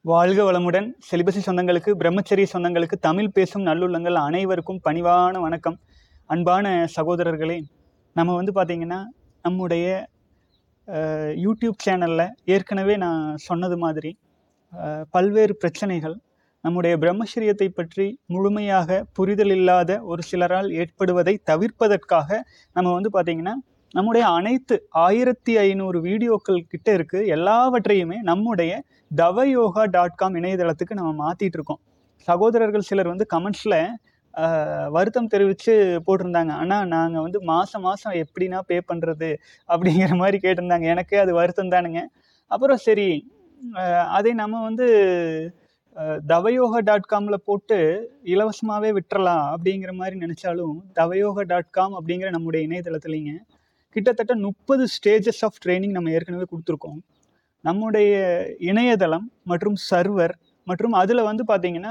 வாழ்க வளமுடன் செலிபசி சொந்தங்களுக்கு பிரம்மச்சரிய சொந்தங்களுக்கு தமிழ் பேசும் நல்லுள்ளங்கள் அனைவருக்கும் பணிவான வணக்கம் அன்பான சகோதரர்களே நம்ம வந்து பார்த்திங்கன்னா நம்முடைய அஹ், யூடியூப் சேனலில் ஏற்கனவே நான் சொன்னது மாதிரி அஹ், பல்வேறு பிரச்சனைகள் நம்முடைய பிரம்மச்சரியத்தை பற்றி முழுமையாக புரிதல் இல்லாத ஒரு சிலரால் ஏற்படுவதை தவிர்ப்பதற்காக நம்ம வந்து பார்த்திங்கன்னா நம்முடைய அனைத்து ஆயிரத்தி ஐநூறு வீடியோக்கள் கிட்ட இருக்கு எல்லாவற்றையுமே நம்முடைய தவயோகா டாட் காம் இணையதளத்துக்கு நம்ம மாற்றிட்டு இருக்கோம் சகோதரர்கள் சிலர் வந்து கமெண்ட்ஸில் வருத்தம் தெரிவித்து போட்டிருந்தாங்க ஆனால் நாங்கள் வந்து மாதம் மாதம் எப்படின்னா பே பண்ணுறது அப்படிங்கிற மாதிரி கேட்டிருந்தாங்க எனக்கே அது வருத்தம் தானுங்க அப்புறம் சரி அஹ், அதை நம்ம வந்து அஹ், தவயோகா டாட் காமில் போட்டு இலவசமாகவே விட்டுறலாம் அப்படிங்கிற மாதிரி நினச்சாலும் தவயோகா டாட் காம் அப்படிங்கிற நம்முடைய இணையதளத்துலிங்க கிட்டத்தட்ட முப்பது ஸ்டேஜஸ் ஆஃப் ட்ரைனிங் நம்ம ஏற்கனவே கொடுத்துருக்கோம் நம்முடைய இணையதளம் மற்றும் சர்வர் மற்றும் அதில் வந்து பார்த்தீங்கன்னா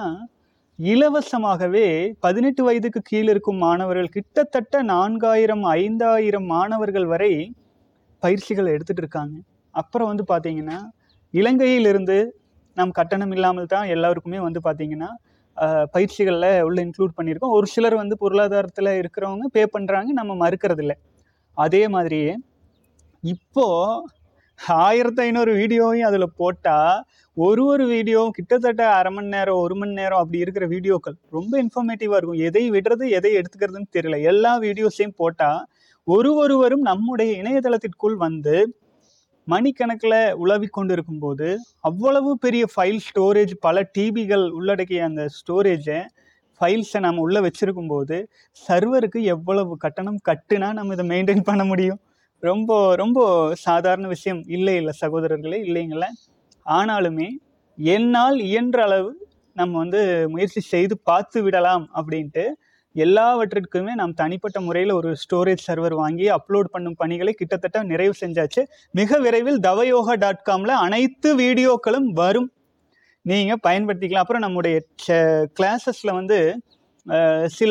இலவசமாகவே பதினெட்டு வயதுக்கு கீழ் இருக்கும் மாணவர்கள் கிட்டத்தட்ட நான்காயிரம் ஐந்தாயிரம் மாணவர்கள் வரை பயிற்சிகள் எடுத்துட்டு இருக்காங்க அப்புறம் வந்து பார்த்தீங்கன்னா இலங்கையிலிருந்து நாம் கட்டணம் இல்லாமல் தான் எல்லாருக்குமே வந்து பார்த்தீங்கன்னா பயிற்சிகளில் உள்ள இன்க்ளூட் பண்ணியிருக்கோம் ஒரு சிலர் வந்து பொருளாதாரத்தில் இருக்கிறவங்க பே பண்ணுறாங்க நம்ம மறுக்கிறது இல்லை அதே மாதிரியே இப்போ ஆயிரத்தி ஐநூறு வீடியோவையும் அதில் போட்டால் ஒரு ஒரு வீடியோவும் கிட்டத்தட்ட அரை மணி நேரம் ஒரு மணி நேரம் அப்படி இருக்கிற வீடியோக்கள் ரொம்ப இன்ஃபர்மேட்டிவாக இருக்கும் எதை விடுறது எதை எடுத்துக்கிறதுன்னு தெரியல எல்லா வீடியோஸையும் போட்டால் ஒரு ஒருவரும் நம்முடைய இணையதளத்திற்குள் வந்து மணிக்கணக்கில் உலவிக் கொண்டு இருக்கும்போது அவ்வளவு பெரிய ஃபைல் ஸ்டோரேஜ் பல டிபிகள் உள்ளடக்கிய அந்த ஸ்டோரேஜை ஃபைல்ஸை நம்ம உள்ளே வச்சுருக்கும்போது சர்வருக்கு எவ்வளவு கட்டணம் கட்டுனா நம்ம இதை மெயின்டைன் பண்ண முடியும் ரொம்ப ரொம்ப சாதாரண விஷயம் இல்லை இல்லை சகோதரர்களே இல்லைங்கள ஆனாலுமே என்னால் இயன்ற அளவு நம்ம வந்து முயற்சி செய்து பார்த்து விடலாம் அப்படின்ட்டு எல்லாவற்றிற்குமே நாம் தனிப்பட்ட முறையில் ஒரு ஸ்டோரேஜ் சர்வர் வாங்கி அப்லோட் பண்ணும் பணிகளை கிட்டத்தட்ட நிறைவு செஞ்சாச்சு மிக விரைவில் தவயோகா டாட் காமில் அனைத்து வீடியோக்களும் வரும் நீங்கள் பயன்படுத்திக்கலாம் அப்புறம் நம்முடைய கிளாஸஸில் வந்து அஹ், சில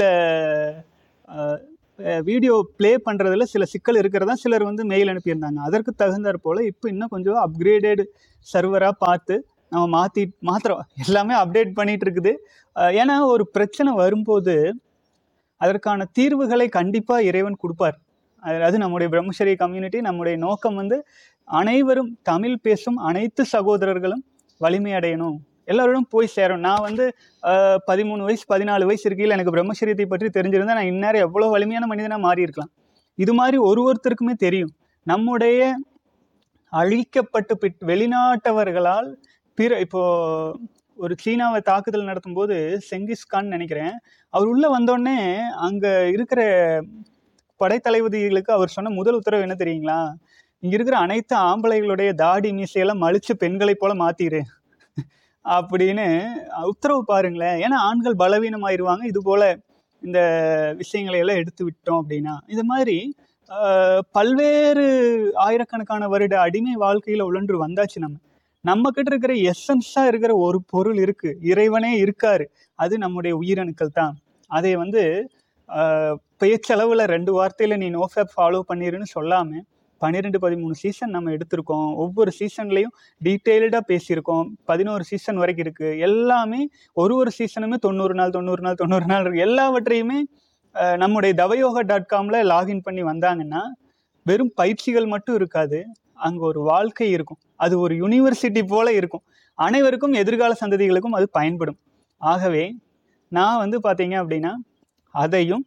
வீடியோ ப்ளே பண்ணுறதுல சில சிக்கல் இருக்கிறதா சிலர் வந்து மெயில் அனுப்பியிருந்தாங்க அதற்கு தகுந்தாற் போல் இப்போ இன்னும் கொஞ்சம் அப்கிரேடட் சர்வராக பார்த்து நம்ம மாற்றி மாத்திரம் எல்லாமே அப்டேட் பண்ணிட்டு இருக்குது அஹ், ஏன்னா ஒரு பிரச்சனை வரும்போது அதற்கான தீர்வுகளை கண்டிப்பாக இறைவன் கொடுப்பார் அது அது நம்முடைய பிரம்மச்சரிய கம்யூனிட்டி நம்முடைய நோக்கம் வந்து அனைவரும் தமிழ் பேசும் அனைத்து சகோதரர்களும் வலிமை அடையணும் எல்லாரோடும் போய் சேரும் நான் வந்து அஹ், பதிமூணு வயசு பதினாலு வயசு இருக்கையில் எனக்கு பிரம்மச்சரியத்தை பற்றி தெரிஞ்சிருந்தா நான் இந்நேரம் எவ்வளோ வலிமையான மனிதனாக மாறி இருக்கலாம் இது மாதிரி ஒரு ஒருத்தருக்குமே தெரியும் நம்முடைய அழிக்கப்பட்டு பிட் வெளிநாட்டவர்களால் பிற இப்போ ஒரு சீனாவை தாக்குதல் நடத்தும்போது செங்கிஸ்கான் நினைக்கிறேன் அவர் உள்ளே வந்தோடனே அங்கே இருக்கிற படைத்தளபதிகளுக்கு அவர் சொன்ன முதல் உத்தரவு என்ன தெரியுங்களா இங்க இருக்கிற அனைத்து ஆம்பளைகளுடைய தாடி மீசையெல்லாம் மலிச்சு பெண்களைப் போல மாத்திரு அப்படின்னு உத்தரவு பாருங்களேன் ஏன்னா ஆண்கள் பலவீனமாயிருவாங்க இது போல இந்த விஷயங்களை எல்லாம் எடுத்து விட்டோம் அப்படின்னா இது மாதிரி ஆஹ், பல்வேறு ஆயிரக்கணக்கான வருட அடிமை வாழ்க்கையில உழன்று வந்தாச்சு நம்ம நம்ம கிட்ட இருக்கிற எசன்ஸா இருக்கிற ஒரு பொருள் இருக்கு இறைவனே இருக்காரு அது நம்முடைய உயிரணுக்கள் தான் அதை வந்து ஆஹ், பேச்சளவுல ரெண்டு வார்த்தையில நீ நோஃபேப் ஃபாலோ பண்ணிருன்னு சொல்லாம பன்னிரெண்டு பதிமூணு சீசன் நம்ம எடுத்திருக்கோம் ஒவ்வொரு சீசன்லையும் டீட்டெயில்டாக பேசியிருக்கோம் பதினோரு சீசன் வரைக்கும் இருக்கு எல்லாமே ஒரு ஒரு சீசனுமே தொண்ணூறு நாள் தொண்ணூறு நாள் தொண்ணூறு நாள் இருக்கு எல்லாவற்றையுமே அஹ், நம்முடைய தவயோகா டாட் காமில் லாகின் பண்ணி வந்தாங்கன்னா வெறும் பயிற்சிகள் மட்டும் இருக்காது அங்கே ஒரு வாழ்க்கை இருக்கும் அது ஒரு யூனிவர்சிட்டி போல இருக்கும் அனைவருக்கும் எதிர்கால சந்ததிகளுக்கும் அது பயன்படும் ஆகவே நான் வந்து பார்த்தீங்க அப்படின்னா அதையும்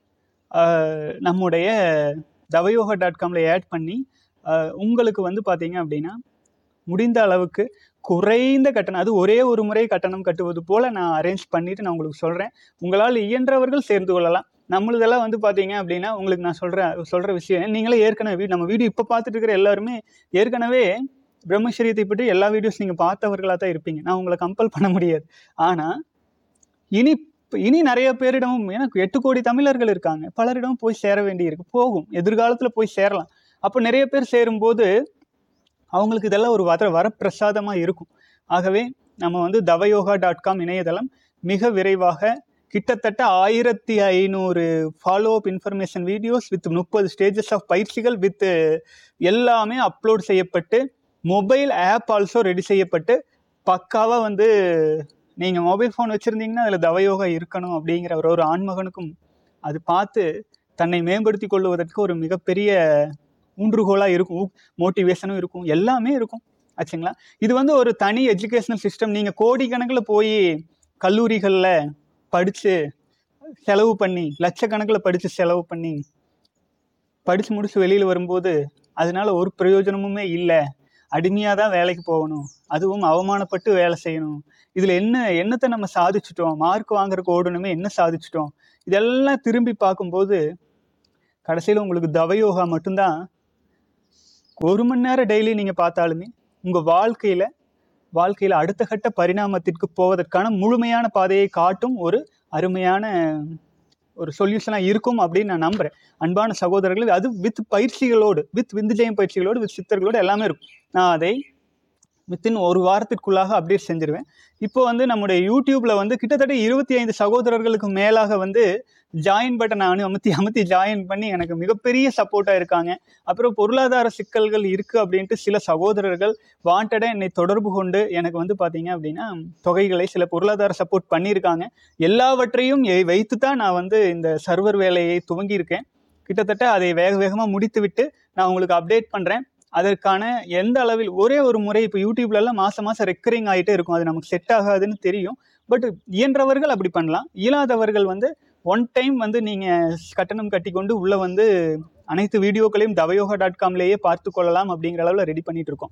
அஹ், நம்முடைய தவயோகா டாட் காமில் ஆட் பண்ணி அஹ், உங்களுக்கு வந்து பார்த்தீங்க அப்படின்னா முடிந்த அளவுக்கு குறைந்த கட்டணம் அது ஒரே ஒரு முறை கட்டணம் கட்டுவது போல் நான் அரேஞ்ச் பண்ணிட்டு நான் உங்களுக்கு சொல்கிறேன் உங்களால் இயன்றவர்கள் சேர்ந்து கொள்ளலாம் நம்மளுதெல்லாம் வந்து பார்த்தீங்க அப்படின்னா உங்களுக்கு நான் சொல்கிறேன் சொல்கிற விஷயம் நீங்களே ஏற்கனவே வீ- நம்ம வீடியோ இப்போ பார்த்துட்டு இருக்கிற எல்லாருமே ஏற்கனவே பிரம்மச்சரியத்தை பற்றி எல்லா வீடியோஸ் நீங்கள் பார்த்தவர்களாக தான் இருப்பீங்க நான் உங்களை கம்பல் பண்ண முடியாது ஆனால் இனி இனி நிறைய பேரிடமும் எனக்கு எட்டு கோடி தமிழர்கள் இருக்காங்க பலரிடம் போய் சேர வேண்டியிருக்கு போகும் எதிர்காலத்தில் போய் சேரலாம் அப்போ நிறைய பேர் சேரும்போது அவங்களுக்கு இதெல்லாம் ஒரு வர வரப்பிரசாதமாக இருக்கும் ஆகவே நம்ம வந்து தவயோகா டாட் காம் இணையதளம் மிக விரைவாக கிட்டத்தட்ட ஆயிரத்தி ஐநூறு follow up information videos with முப்பது ஸ்டேஜஸ் ஆஃப் பயிற்சிகள் வித் எல்லாமே அப்லோட் செய்யப்பட்டு மொபைல் ஆப் ஆல்சோ ரெடி செய்யப்பட்டு பக்காவாக வந்து நீங்கள் மொபைல் ஃபோன் வச்சுருந்தீங்கன்னா அதில் தவயோகா இருக்கணும் அப்படிங்கிற ஒரு ஒரு ஆண்மகனுக்கும் அது பார்த்து தன்னை மேம்படுத்தி கொள்வதற்கு ஒரு மிகப்பெரிய ஊன்றுகோலாக இருக்கும் மோட்டிவேஷனும் இருக்கும் எல்லாமே இருக்கும் ஆச்சுங்களா இது வந்து ஒரு தனி எஜுகேஷனல் சிஸ்டம் நீங்கள் கோடிக்கணக்கில் போய் கல்லூரிகளில் படித்து செலவு பண்ணி லட்சக்கணக்கில் படித்து செலவு பண்ணி படித்து முடிச்சு வெளியில் வரும்போது அதனால ஒரு பிரயோஜனமுமே இல்லை அடிமையாக தான் வேலைக்கு போகணும் அதுவும் அவமானப்பட்டு வேலை செய்யணும் இதில் என்ன என்னத்தை நம்ம சாதிச்சிட்டோம் மார்க் வாங்குறதுக்கு ஓடணுமே என்ன சாதிச்சிட்டோம் இதெல்லாம் திரும்பி பார்க்கும்போது கடைசியில் உங்களுக்கு தவயோகா மட்டும்தான் ஒரு மணி நேரம் டெய்லி நீங்கள் பார்த்தாலுமே உங்கள் வாழ்க்கையில் வாழ்க்கையில் அடுத்த கட்ட பரிணாமத்திற்கு போவதற்கான முழுமையான பாதையை காட்டும் ஒரு அருமையான ஒரு சொல்யூஷனாக இருக்கும் அப்படின்னு நான் நம்புகிறேன் அன்பான சகோதரர்கள் அது வித் பயிற்சிகளோடு வித் விந்துஜயம் பயிற்சிகளோடு வித் சித்தர்களோடு எல்லாமே இருக்கும் நான் அதை வித்தின் ஒரு வாரத்திற்குள்ளாக அப்டேட் செஞ்சிருவேன் இப்போ வந்து நம்முடைய யூடியூப்ல வந்து கிட்டத்தட்ட இருபத்தி ஐந்து சகோதரர்களுக்கு மேலாக வந்து ஜாயின் பட்டனை அனு அமுத்தி அமுத்தி ஜாயின் பண்ணி எனக்கு மிகப்பெரிய சப்போர்ட்டாக இருக்காங்க அப்புறம் பொருளாதார சிக்கல்கள் இருக்குது அப்படின்ட்டு சில சகோதரர்கள் வாண்டடாக என்னை தொடர்பு கொண்டு எனக்கு வந்து பார்த்தீங்க அப்படின்னா தொகைகளை சில பொருளாதார சப்போர்ட் பண்ணியிருக்காங்க எல்லாவற்றையும் எ- வைத்து தான் நான் வந்து இந்த சர்வர் வேலையை துவங்கியிருக்கேன் கிட்டத்தட்ட அதை வேக வேகமாக முடித்து விட்டு நான் உங்களுக்கு அப்டேட் பண்ணுறேன் அதற்கான எந்த அளவில் ஒரே ஒரு முறை இப்போ யூடியூப்லலாம் மாதம் மாதம் ரெக்கரிங் ஆகிட்டே இருக்கும் அது நமக்கு செட் ஆகாதுன்னு தெரியும் பட் இயன்றவர்கள் அப்படி பண்ணலாம் இயலாதவர்கள் வந்து ஒன் டைம் வந்து நீங்கள் கட்டணம் கட்டி கொண்டு உள்ளே வந்து அனைத்து வீடியோக்களையும் தவயோகா டாட் காம்லேயே பார்த்து கொள்ளலாம் அப்படிங்கிற அளவில் ரெடி பண்ணிட்டு இருக்கோம்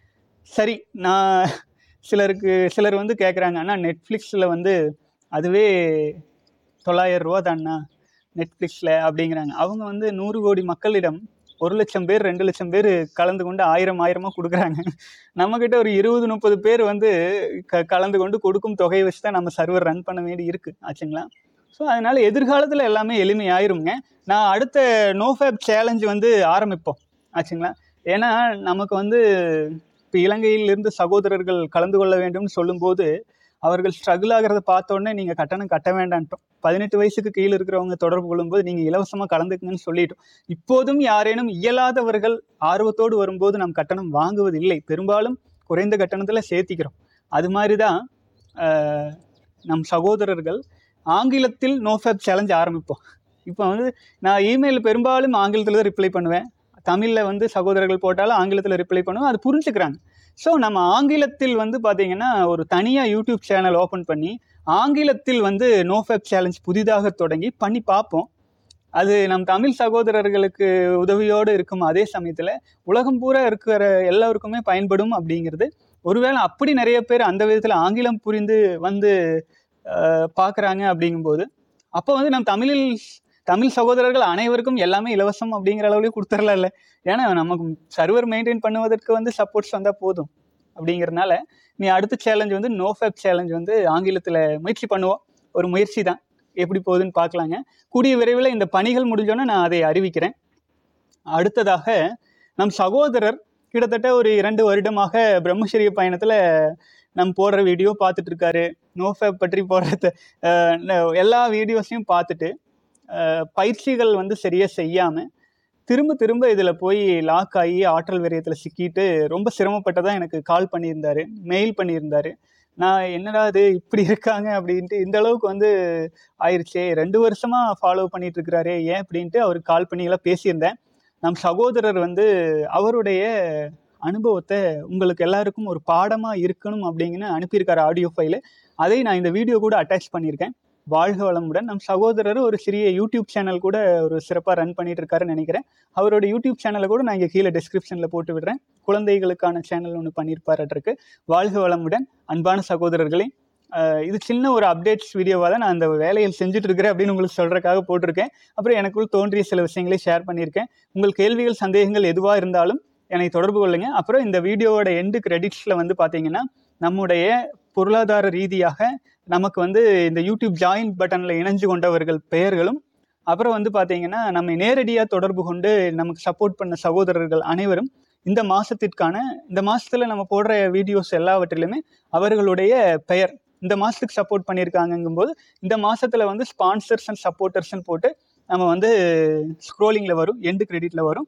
சரி நான் சிலருக்கு சிலர் வந்து கேட்குறாங்க அண்ணா நெட்ஃப்ளிக்ஸில் வந்து அதுவே தொள்ளாயிரம் ரூபா தான்ண்ணா நெட்ஃப்ளிக்ஸில் அப்படிங்கிறாங்க அவங்க வந்து நூறு கோடி மக்களிடம் ஒரு லட்சம் பேர் ரெண்டு லட்சம் பேர் கலந்து கொண்டு ஆயிரம் ஆயிரமாக கொடுக்குறாங்க நம்மக்கிட்ட ஒரு இருபது முப்பது பேர் வந்து க கலந்து கொண்டு கொடுக்கும் தொகையை வச்சு தான் நம்ம சர்வர் ரன் பண்ண வேண்டி இருக்குது ஆச்சுங்களா ஸோ அதனால் எதிர்காலத்தில் எல்லாமே எளிமையாயிருங்க நான் அடுத்த நோஃபேப் சேலஞ்ச் வந்து ஆரம்பிப்போம் ஆச்சுங்களா ஏன்னா நமக்கு வந்து இப்போ இலங்கையிலிருந்து சகோதரர்கள் கலந்து கொள்ள வேண்டும்னு சொல்லும்போது அவர்கள் ஸ்ட்ரகிள் ஆகிறத பார்த்த உடனே நீங்கள் கட்டணம் கட்ட வேண்டான்ட்டோம் பதினெட்டு வயசுக்கு கீழே இருக்கிறவங்க தொடர்பு கொள்ளும்போது நீங்கள் இலவசமாக கலந்துக்குங்கன்னு சொல்லிட்டோம் இப்போதும் யாரேனும் இயலாதவர்கள் ஆர்வத்தோடு வரும்போது நாம் கட்டணம் வாங்குவதில்லை பெரும்பாலும் குறைந்த கட்டணத்தில் சேர்த்திக்கிறோம் அது மாதிரி தான் ஆஹ், நம் சகோதரர்கள் ஆங்கிலத்தில் நோஃபேப் சேலஞ்ச் ஆரம்பிப்போம் இப்போ வந்து நான் இமெயில் பெரும்பாலும் ஆங்கிலத்தில் தான் ரிப்ளை பண்ணுவேன் தமிழில் வந்து சகோதரர்கள் போட்டாலும் ஆங்கிலத்தில் ரிப்ளை பண்ணுவேன் அது புரிஞ்சுக்கிறாங்க ஸோ நம்ம ஆங்கிலத்தில் வந்து பார்த்தீங்கன்னா ஒரு தனியாக யூடியூப் சேனல் ஓப்பன் பண்ணி ஆங்கிலத்தில் வந்து நோஃபேப் சேலஞ்ச் புதிதாக தொடங்கி பண்ணி பார்ப்போம் அது நம் தமிழ் சகோதரர்களுக்கு உதவியோடு இருக்கும் அதே சமயத்தில் உலகம் பூரா இருக்கிற எல்லாருக்குமே பயன்படும் அப்படிங்கிறது ஒருவேளை அப்படி நிறைய பேர் அந்த விதத்தில் ஆங்கிலம் புரிந்து வந்து பார்க்குறாங்க அப்படிங்கும்போது அப்போ வந்து நம் தமிழில் தமிழ் சகோதரர்கள் அனைவருக்கும் எல்லாமே இலவசம் அப்படிங்கிற அளவுலேயே கொடுத்துடலாம் இல்லை ஏன்னா நமக்கு சர்வர் மெயின்டைன் பண்ணுவதற்கு வந்து சப்போர்ட்ஸ் வந்தால் போதும் அப்படிங்கிறதுனால நீ அடுத்த சேலஞ்ச் வந்து நோ ஃபேப் சேலஞ்ச் வந்து ஆங்கிலத்தில் முயற்சி பண்ணுவோம் ஒரு முயற்சி தான் எப்படி போகுதுன்னு பார்க்கலாங்க கூடிய விரைவில் இந்த பணிகள் முடிஞ்சோன்னே நான் அதை அறிவிக்கிறேன் அடுத்ததாக நம் சகோதரர் கிட்டத்தட்ட ஒரு இரண்டு வருடமாக பிரம்மச்சரிய பயணத்தில் நம் போடுற வீடியோ பார்த்துட்டு இருக்காரு நோஃபேப் பற்றி போடுற அஹ், ந- எல்லா வீடியோஸையும் பார்த்துட்டு அஹ், பயிற்சிகள் வந்து சரியாக செய்யாமல் திரும்ப திரும்ப இதில் போய் லாக் ஆகி ஆற்றல் விரயத்தில் சிக்கிட்டு ரொம்ப சிரமப்பட்டதாக எனக்கு கால் பண்ணியிருந்தாரு மெயில் பண்ணியிருந்தாரு நான் என்னடா இது இப்படி இருக்காங்க அப்படின்ட்டு இந்த அளவுக்கு வந்து ஆயிடுச்சே ரெண்டு வருஷமாக ஃபாலோ பண்ணிட்டு இருக்கிறாரே ஏன் அப்படின்ட்டு அவருக்கு கால் பண்ணி எல்லாம் பேசியிருந்தேன் நம் சகோதரர் வந்து அவருடைய அனுபவத்தை உங்களுக்கு எல்லாருக்கும் ஒரு பாடமாக இருக்கணும் அப்படிங்கன்னு அனுப்பியிருக்காரு ஆடியோ ஃபைலு அதை நான் இந்த வீடியோ கூட அட்டாச் பண்ணியிருக்கேன் வாழ்க வளமுடன் நம் சகோதரர் ஒரு சிறிய யூடியூப் சேனல் கூட ஒரு சிறப்பாக ரன் பண்ணிட்டு இருக்காருன்னு நினைக்கிறேன் அவரோட யூடியூப் சேனலை கூட நான் இங்கே கீழே டிஸ்கிரிப்ஷனில் போட்டு விடுறேன் குழந்தைகளுக்கான சேனல் ஒன்று பண்ணியிருப்பாருக்கு வாழ்க வளமுடன் அன்பான சகோதரர்களே அஹ் இது சின்ன ஒரு அப்டேட்ஸ் வீடியோவாக தான் நான் அந்த வேலையில் செஞ்சுட்டு இருக்கிறேன் அப்படின்னு உங்களுக்கு சொல்கிறக்காக போட்டிருக்கேன் அப்புறம் எனக்குள் தோன்றிய சில விஷயங்களை ஷேர் பண்ணியிருக்கேன் உங்கள் கேள்விகள் சந்தேகங்கள் எதுவாக இருந்தாலும் என்னை தொடர்பு கொள்ளுங்க அப்புறம் இந்த வீடியோவோட எண்டு கிரெடிட்ஸில் வந்து பார்த்தீங்கன்னா நம்முடைய பொருளாதார ரீதியாக நமக்கு வந்து இந்த யூடியூப் ஜாயின் பட்டனில் இணைஞ்சு கொண்டவர்கள் பெயர்களும் அப்புறம் வந்து பார்த்தீங்கன்னா நம்ம நேரடியாக தொடர்பு கொண்டு நமக்கு சப்போர்ட் பண்ண சகோதரர்கள் அனைவரும் இந்த மாதத்திற்கான இந்த மாதத்தில் நம்ம போடுற வீடியோஸ் எல்லாவற்றிலுமே அவர்களுடைய பெயர் இந்த மாதத்துக்கு சப்போர்ட் பண்ணியிருக்காங்கங்கும்போது இந்த மாதத்தில் வந்து ஸ்பான்சர்ஸ் அண்ட் சப்போர்ட்டர்ஸ்னு போட்டு நம்ம வந்து ஸ்க்ரோலிங்கில் வரும் எண்டு கிரெடிட்டில் வரும்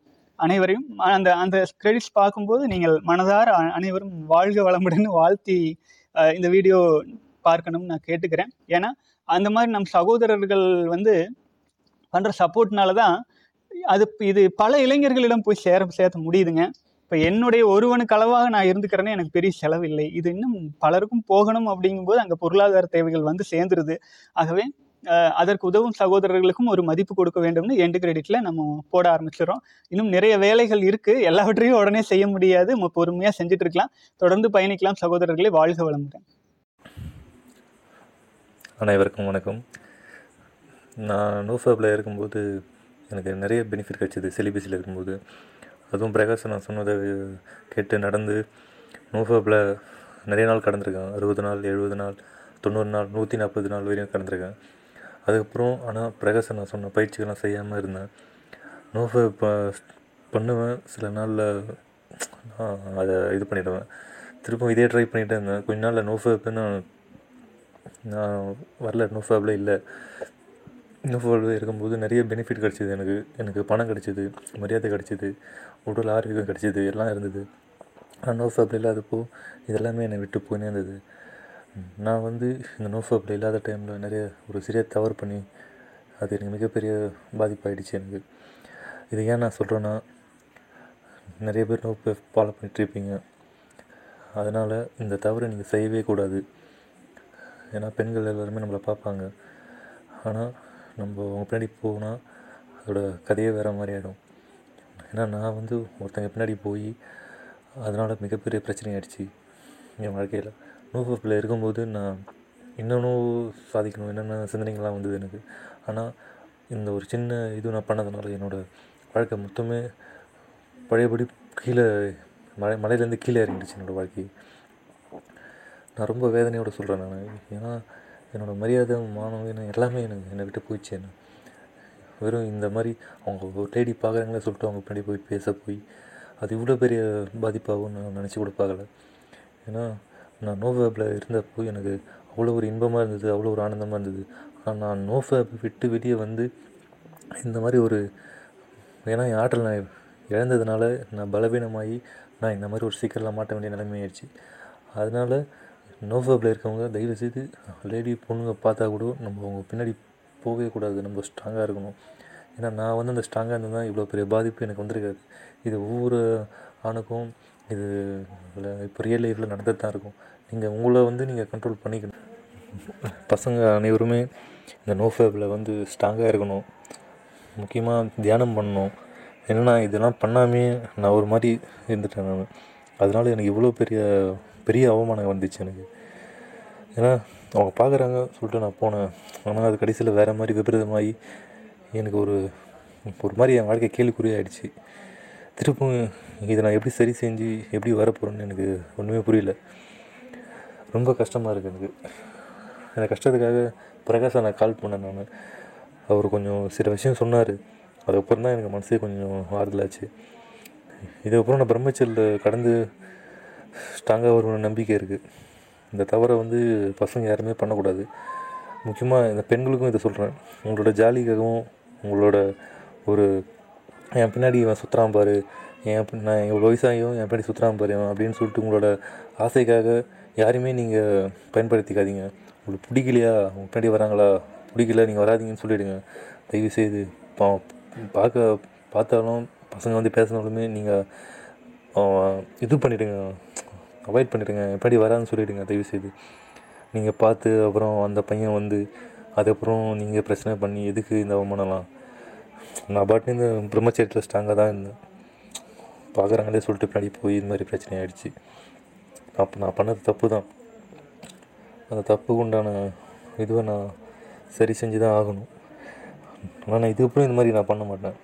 அனைவரையும் அந்த அந்த கிரெடிட்ஸ் பார்க்கும்போது நீங்கள் மனதார அ- அனைவரும் வாழ்க வளமுடன் வாழ்த்தி அஹ், இந்த வீடியோ பார்க்கணும்னு நான் கேட்டுக்கிறேன் ஏன்னா அந்த மாதிரி நம் சகோதரர்கள் வந்து பண்ணுற சப்போர்ட்னால தான் அது இது பல இளைஞர்களிடம் போய் சேர சேர்த்த முடியுதுங்க இப்போ என்னுடைய ஒருவனுக்கு அளவாக நான் இருந்துக்கிறேன்னு எனக்கு பெரிய செலவு இல்லை இது இன்னும் பலருக்கும் போகணும் அப்படிங்கும்போது அங்கே பொருளாதார தேவைகள் வந்து சேர்ந்துருது ஆகவே அஹ், அதற்கு உதவும் சகோதரர்களுக்கும் ஒரு மதிப்பு கொடுக்க வேண்டும்னு எண்டு கிரெடிட்டில் நம்ம போட ஆரம்பிச்சிடுறோம் இன்னும் நிறைய வேலைகள் இருக்குது எல்லாவற்றையும் உடனே செய்ய முடியாது நம்ம பொறுமையாக செஞ்சுட்டு இருக்கலாம் தொடர்ந்து பயணிக்கலாம் சகோதரர்களை வாழ்க வளமுடன் அனைவருக்கும் வணக்கம் நான் நோஃபேப்பில் இருக்கும்போது எனக்கு நிறைய பெனிஃபிட் கிடச்சிது சிலிபஸில் இருக்கும்போது அதுவும் பிரகாஷ் நான் சொன்னதை கேட்டு நடந்து நோஃபேப்பில் நிறைய நாள் கடந்திருக்கேன் அறுபது நாள் எழுபது நாள் தொண்ணூறு நாள் நூற்றி நாற்பது நாள் வரையும் கடந்திருக்கேன் அதுக்கப்புறம் ஆனால் பிரகாஷ் நான் சொன்ன பயிற்சிகள்லாம் செய்யாமல் இருந்தேன் நோஃபேப் பண்ணுவேன் சில நாளில் நான் அதை இது பண்ணிவிடுவேன் திரும்ப இதே ட்ரை பண்ணிகிட்டே இருந்தேன் கொஞ்ச நாளில் நோஃபேப்புன்னு நான் வரல நோஃபேபில் இல்லை நோஃபேபில் இருக்கும்போது நிறைய பெனிஃபிட் கிடச்சிது எனக்கு எனக்கு பணம் கிடச்சிது மரியாதை கிடச்சிது உடல் ஆரோக்கியம் கிடச்சிது எல்லாம் இருந்தது ஆனால் நோஃபேபில் இல்லாதப்போ இதெல்லாமே என்னை விட்டு போயினே இருந்தது நான் வந்து இந்த நோஃபேபில் இல்லாத டைமில் நிறைய ஒரு சிறிய தவறு பண்ணி அது எனக்கு மிகப்பெரிய பாதிப்பாயிடுச்சு எனக்கு இது ஏன் நான் சொல்கிறேன்னா நிறைய பேர் நோஃபே ஃபாலோ பண்ணிகிட்ருப்பீங்க அதனால் இந்த தவறை நீங்கள் செய்யவே கூடாது ஏன்னா பெண்கள் எல்லாருமே நம்மளை பார்ப்பாங்க ஆனால் நம்ம அவங்க பின்னாடி போனால் அதோட கதையே வேறு மாதிரி ஆகிடும் ஏன்னா நான் வந்து ஒருத்தங்க பின்னாடி போய் அதனால் மிகப்பெரிய பிரச்சனை ஆயிடுச்சு என் வாழ்க்கையில் நோஃபில் இருக்கும்போது நான் இன்னொன்னும் சாதிக்கணும் என்னென்ன சிந்தனைகள்லாம் வந்தது எனக்கு ஆனால் இந்த ஒரு சின்ன இது நான் பண்ணதுனால என்னோடய வாழ்க்கை மொத்தமே பழையபடி கீழே மலை மலையிலேருந்து கீழே இறங்கிடுச்சு என்னோடய வாழ்க்கை நான் ரொம்ப வேதனையோட சொல்கிறேன் நான் ஏன்னா என்னோடய மரியாதை மானம் என்ன எல்லாமே எனக்கு என்னை விட்டு போயிடுச்சு என்ன வெறும் இந்த மாதிரி அவங்க ஒரு லேடி பார்க்குறாங்களே சொல்லிட்டு அவங்க பின்னாடி போய் பேச போய் அது இவ்வளோ பெரிய பாதிப்பாகும் நான் நினச்சி கூட பார்க்கல ஏன்னா நான் நோஃபேப்பில் இருந்தப்போ எனக்கு அவ்வளோ ஒரு இன்பமாக இருந்தது அவ்வளோ ஒரு ஆனந்தமாக இருந்தது ஆனால் நான் நோஃபேப் விட்டு வெளியே வந்து இந்த மாதிரி ஒரு ஏன்னா என் ஆற்றல் நான் இழந்ததுனால நான் பலவீனமாகி நான் இந்த மாதிரி ஒரு சிக்கலில் மாட்ட வேண்டிய நிலைமை ஆயிடுச்சு அதனால் நோஃபேப்பில் இருக்கவங்க தயவுசெய்து லேடி பொண்ணுங்க பார்த்தா கூட நம்ம அவங்க பின்னாடி போகவே கூடாது நம்ம ஸ்ட்ராங்காக இருக்கணும் ஏன்னா நான் வந்து அந்த ஸ்ட்ராங்காக இருந்தால் தான் இவ்வளோ பெரிய பாதிப்பு எனக்கு வந்திருக்காது இது ஒவ்வொரு ஆணுக்கும் இது இப்போ ரியல் லைஃப்பில் நடந்துட்டு தான் இருக்கும் நீங்கள் உங்களை வந்து நீங்கள் கண்ட்ரோல் பண்ணிக்கணும் பசங்க அனைவருமே இந்த நோஃபேப்பில் வந்து ஸ்ட்ராங்காக இருக்கணும் முக்கியமாக தியானம் பண்ணணும் என்னென்னா இதெல்லாம் பண்ணாமே நான் ஒரு மாதிரி இருந்துட்டேன் நான் அதனால் எனக்கு இவ்வளோ பெரிய பெரிய அவமானம் வந்துச்சு எனக்கு ஏன்னா அவங்க பார்க்குறாங்க சொல்லிட்டு நான் போனேன் ஆனால் அது கடைசியில் வேறு மாதிரி விபரீதமாகி எனக்கு ஒரு ஒரு மாதிரி என் வாழ்க்கை கேள்விக்குறியாயிடுச்சு திருப்பும் இதை நான் எப்படி சரி செஞ்சு எப்படி வரப்போகிறேன்னு எனக்கு ஒன்றுமே புரியல ரொம்ப கஷ்டமாக இருக்குது எனக்கு அந்த கஷ்டத்துக்காக பிரகாஷை நான் கால் பண்ணேன் நான் அவர் கொஞ்சம் சில விஷயம் சொன்னார் அதுக்கப்புறம் தான் எனக்கு மனசே கொஞ்சம் ஆறுதலாச்சு இதுக்கப்புறம் நான் பிரம்மச்சரியில் கடந்து ஸ்ட்ராங்காக ஒரு நம்பிக்கை இருக்குது இந்த தவறை வந்து பசங்க யாருமே பண்ணக்கூடாது முக்கியமாக இந்த பெண்களுக்கும் இதை சொல்கிறேன் உங்களோட ஜாலிக்காகவும் உங்களோட ஒரு என் பின்னாடி இவன் சுற்றுறான் பாரு என் பின் நான் இவ்வளோ வயசாகியும் என் பின்னாடி சுற்றுறான் பாரு இவன் அப்படின்னு சொல்லிட்டு உங்களோட ஆசைக்காக யாரையுமே நீங்கள் பயன்படுத்திக்காதீங்க உங்களுக்கு பிடிக்கலையா உங்கள் பின்னாடி வராங்களா பிடிக்கல நீங்கள் வராதீங்கன்னு சொல்லிவிடுங்க தயவுசெய்து பா பார்க்க பார்த்தாலும் பசங்க வந்து பேசினாலுமே நீங்கள் இது பண்ணிவிடுங்க அவாய்ட் பண்ணிவிடுங்க எப்படி வரான்னு சொல்லிவிடுங்க தயவுசெய்து நீங்கள் பார்த்து அப்புறம் அந்த பையன் வந்து அதுக்கப்புறம் நீங்கள் பிரச்சனை பண்ணி எதுக்கு இந்த அவமானம்லாம் நான் பாட்டு இந்த பிரம்மச்சரியத்தில் ஸ்ட்ராங்காக தான் இருந்தேன் பார்க்குறாங்களே சொல்லிட்டு பின்னாடி போய் இது மாதிரி பிரச்சனை ஆகிடுச்சு அப்போ நான் பண்ணது தப்பு தான் அந்த தப்புக்கு உண்டான இதுவை நான் சரி செஞ்சு தான் ஆகணும் ஆனால் இதுக்கப்புறம் இந்த மாதிரி நான் பண்ண மாட்டேன்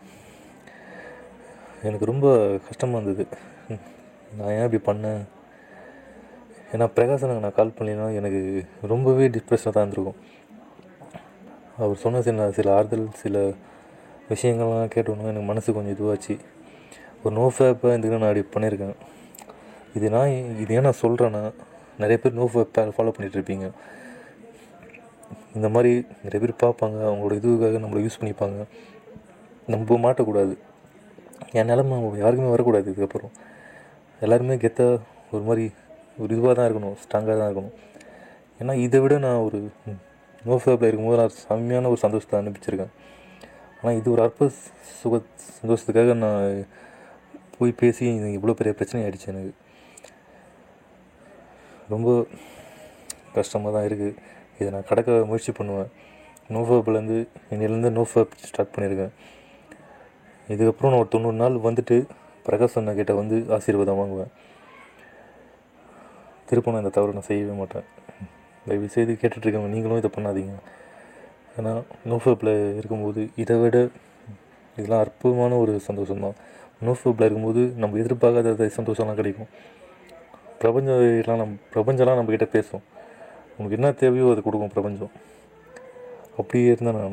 எனக்கு ரொம்ப கஷ்டமாக இருந்தது நான் ஏன் இப்படி பண்ணேன் ஏன்னா பிரகாசனுக்கு நான் கால் பண்ணினா எனக்கு ரொம்பவே டிப்ரெஷனாக தான் இருந்திருக்கும் அவர் சொன்ன சில சில ஆறுதல் சில விஷயங்கள்லாம் கேட்டோன்னா எனக்கு மனசு கொஞ்சம் இதுவாச்சு ஒரு நோ ஃபேப்பை இந்த நான் அப்படி பண்ணியிருக்கேன் இது நான் இது ஏன் நான் சொல்கிறேன்னா நிறைய பேர் நோ ஃபேப் ஃபாலோ பண்ணிகிட்ருப்பீங்க இந்த மாதிரி நிறைய பேர் பார்ப்பாங்க அவங்களோட இதுக்காக நம்மளை யூஸ் பண்ணிப்பாங்க நம்ம மாட்டக்கூடாது என் நிலமை யாருக்குமே வரக்கூடாது இதுக்கப்புறம் எல்லாருமே கெத்தாக ஒரு மாதிரி ஒரு இதுவாக தான் இருக்கணும் ஸ்ட்ராங்காக தான் இருக்கணும் ஏன்னா இதை விட நான் ஒரு நோ ஃபேப்பில் இருக்கும்போது நான் செம்மையான ஒரு சந்தோஷத்தை அனுப்பிச்சிருக்கேன் ஆனால் இது ஒரு அற்ப சுக சந்தோஷத்துக்காக நான் போய் பேசி இது இவ்வளோ பெரிய பிரச்சனை ஆயிடுச்சு எனக்கு ரொம்ப கஷ்டமாக தான் இருக்குது இதை நான் கடக்க முயற்சி பண்ணுவேன் நோ ஃபேப்லேருந்து இன்னிலேருந்து நோ ஃபேப் ஸ்டார்ட் பண்ணியிருக்கேன் இதுக்கப்புறம் நான் ஒரு தொண்ணூறு நாள் வந்துட்டு பிரகாஷ் அண்ணா கிட்ட வந்து ஆசீர்வாதம் வாங்குவேன் திரும்ப நான் இந்த தவறு நான் செய்யவே மாட்டேன் தயவு செய்து கேட்டுட்ருக்கேன் நீங்களும் இதை பண்ணாதீங்க ஏன்னா நோஃபேப்பில் இருக்கும்போது இதை விட இதெல்லாம் அற்புதமான ஒரு சந்தோஷம் தான் நோஃபேப்பில் இருக்கும்போது நம்ம எதிர்பார்க்காத சந்தோஷம்லாம் கிடைக்கும் பிரபஞ்சம் எல்லாம் நம் பிரபஞ்சம்லாம் நம்மக்கிட்ட பேசும் உனக்கு என்ன தேவையோ அதை கொடுக்கும் பிரபஞ்சம் அப்படியே இருந்தேன் நான்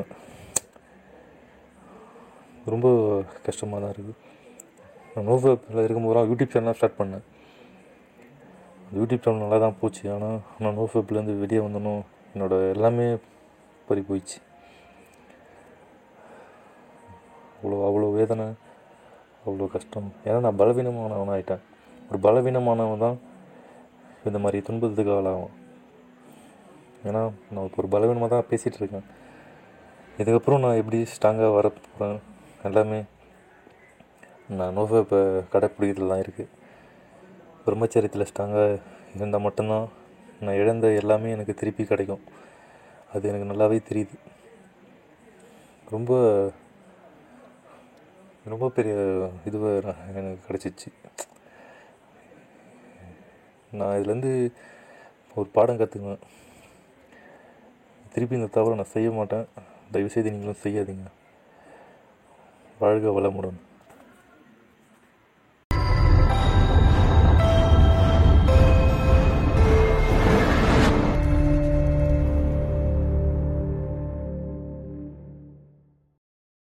ரொம்ப கஷ்டமாக தான் இருக்குது நான் நோஃபேப்பில் இருக்கும்போது யூடியூப் சேனல்லாம் ஸ்டார்ட் பண்ணேன் யூடியூப் சேனல் நல்லா தான் போச்சு ஆனால் நான் நோஃபேப்லேருந்து வெளியே வந்தனும் என்னோடய எல்லாமே பறி போயிடுச்சு அவ்வளோ அவ்வளோ வேதனை அவ்வளோ கஷ்டம் ஏன்னா நான் பலவீனமானவன் ஆகிட்டேன் ஒரு பலவீனமானவன் தான் இந்த மாதிரி துன்பத்துக்கு ஆளாகும் ஏன்னா நான் இப்போ ஒரு பலவீனமாக தான் பேசிகிட்டு இருக்கேன் இதுக்கப்புறம் நான் எப்படி ஸ்ட்ராங்காக வர போகிறேன் எல்லாமே நான் நோஃபை இப்போ கடைப்பிடிக்கிறதுல தான் இருக்குது பிரம்மச்சரியத்தில் ஸ்ட்ராங்காக இருந்தால் மட்டும்தான் நான் இழந்த எல்லாமே எனக்கு திருப்பி கிடைக்கும் அது எனக்கு நல்லாவே தெரியுது ரொம்ப ரொம்ப பெரிய இதுவை எனக்கு கிடச்சிச்சு நான் இதுலேருந்து ஒரு பாடம் கற்றுக்குவேன் திருப்பி இந்த தவறை நான் செய்ய மாட்டேன் தயவுசெய்து நீங்களும் செய்யாதீங்க வாழ்க வளமுடன்